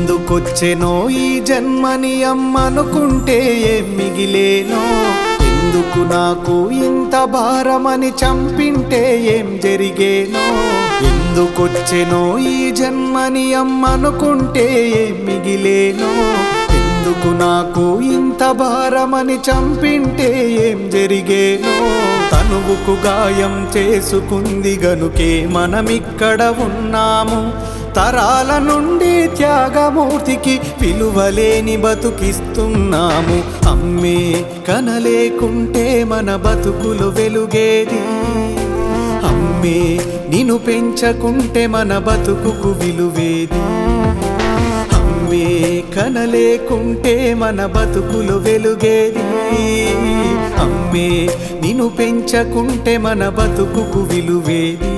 ఎందుకొచ్చెనో ఈ జన్మని అమ్మనుకుంటే ఏం మిగిలేనో ఎందుకు నాకు ఇంత భారమని చంపింటే ఏం జరిగేనో ఎందుకొచ్చెనో ఈ జన్మని అమ్మనుకుంటే ఏం మిగిలేనో ఎందుకు నాకు ఇంత భారమని చంపింటే ఏం జరిగేనో తనువుకు గాయం చేసుకుంది గనుకే మనమిక్కడ ఉన్నాము తరాల నుండి త్యాగమూర్తికి విలువలేని బతుకిస్తున్నాము అమ్మే కనలేకుంటే మన బతుకులు వెలుగేది అమ్మే నిన్ను పెంచకుంటే మన బతుకుకు విలువేది అమ్మే కనలేకుంటే మన బతుకులు వెలుగేది అమ్మే నిన్ను పెంచకుంటే మన బతుకుకు విలువేది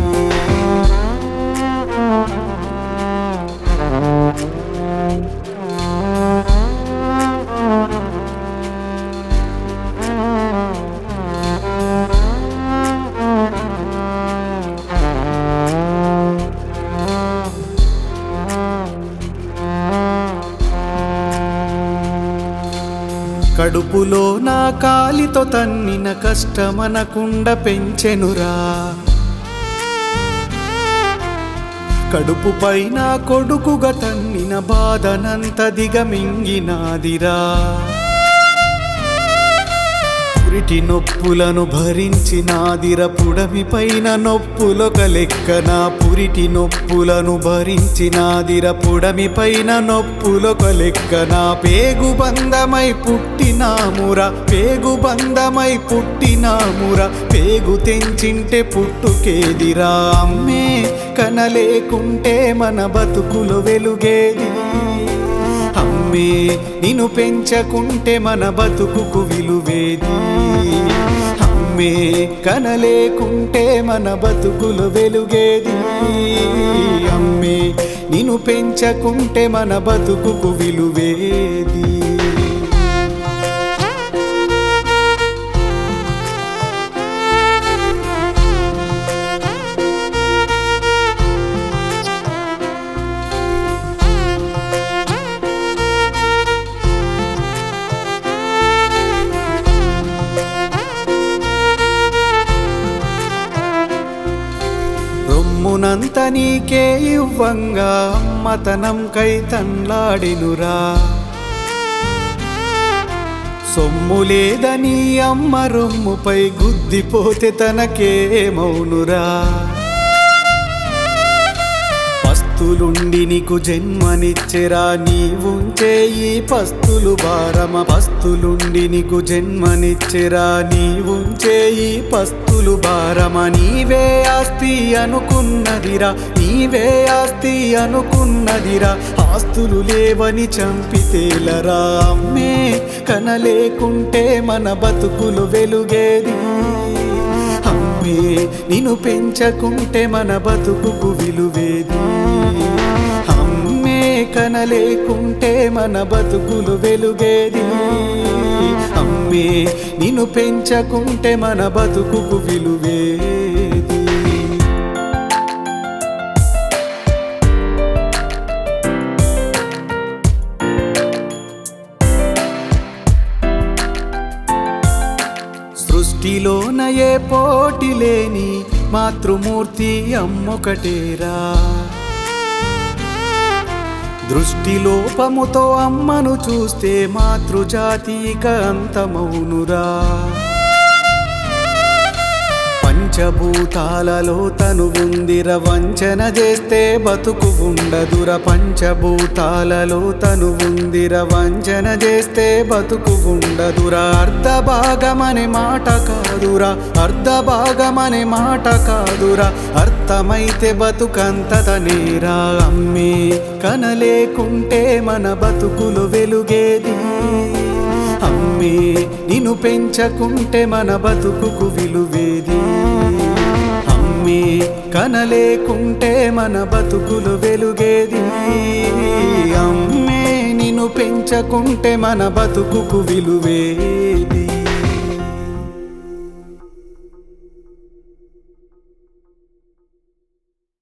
కడుపులో నా కాలితో తన్నిన కష్టమనకుండ పెంచెనురా కడుపు పైన కొడుకుగా తన్నిన బాధనంత దిగమింగినాదిరా పురిటి నొప్పులను భరించినాదిర పుడమి పైన నొప్పులొక లెక్కన పురిటి నొప్పులను భరించినాదిర పుడమి పైన నొప్పులొక లెక్కన పేగు బంధమై పుట్టినామురా పేగు బంధమై పుట్టినామురా పేగు తెంచింటే పుట్టుకేదిరా అమ్మే కనలేకుంటే మన బతుకులు వెలుగేది అమ్మే నిన్ను పెంచకుంటే మన బతుకుకు విలువేది అమ్మే కనలేకుంటే మన బతుకులు వెలుగేది అమ్మే నిన్ను పెంచకుంటే మన బతుకుకు విలువేది రొమ్మునంత నీకే ఇవ్వంగా అమ్మతనం కై తన్లాడినురా సొమ్ము లేదని అమ్మ రొమ్ముపై గుద్దిపోతే తనకేమౌనురా పస్తులుండి నీకు జన్మనిచ్చెరా నీవుంచే ఈ పస్తులు భారమ పస్తులుండి నీకు జన్మనిచ్చెరా నీవుంచే ఈ పస్తులు భారమ నీవే ఆస్తి అనుకున్నదిరా నీవే ఆస్తి అనుకున్నదిరా ఆస్తులు లేవని చంపితేలరా అమ్మే కనలేకుంటే మన బతుకులు వెలుగేది అమ్మే నిన్ను పెంచకుంటే మన బతుకుకు విలువేది అమ్మే కనలేకుంటే మన బతుకులు వెలుగేది అమ్మే నిన్ను పెంచకుంటే మన బతుకుకు విలువేది సృష్టిలోన ఏ పోటీ లేని మాతృమూర్తి అమ్మొకటేరా దృష్టిలోపముతో అమ్మను చూస్తే మాతృజాతి ఇక అంతమౌనురా పంచభూతాలలో తను ఉందిర వంచన చేస్తే బతుకు ఉండదుర పంచభూతాలలో తను ఉందిర వంచన చేస్తే బతుకు ఉండదుర అర్ధ భాగమనే మాట కాదురా అర్ధ భాగమనే మాట కాదురా అర్థమైతే బతుకంతదనేరా అమ్మే కనలేకుంటే మన బతుకులు వెలుగేది అమ్మే నిన్ను పెంచకుంటే మన బతుకుకు విలువేది అమ్మే కనలేకుంటే మన బతుకులు వెలుగేది అమ్మే నిన్ను పెంచకుంటే మన బతుకుకు విలువేది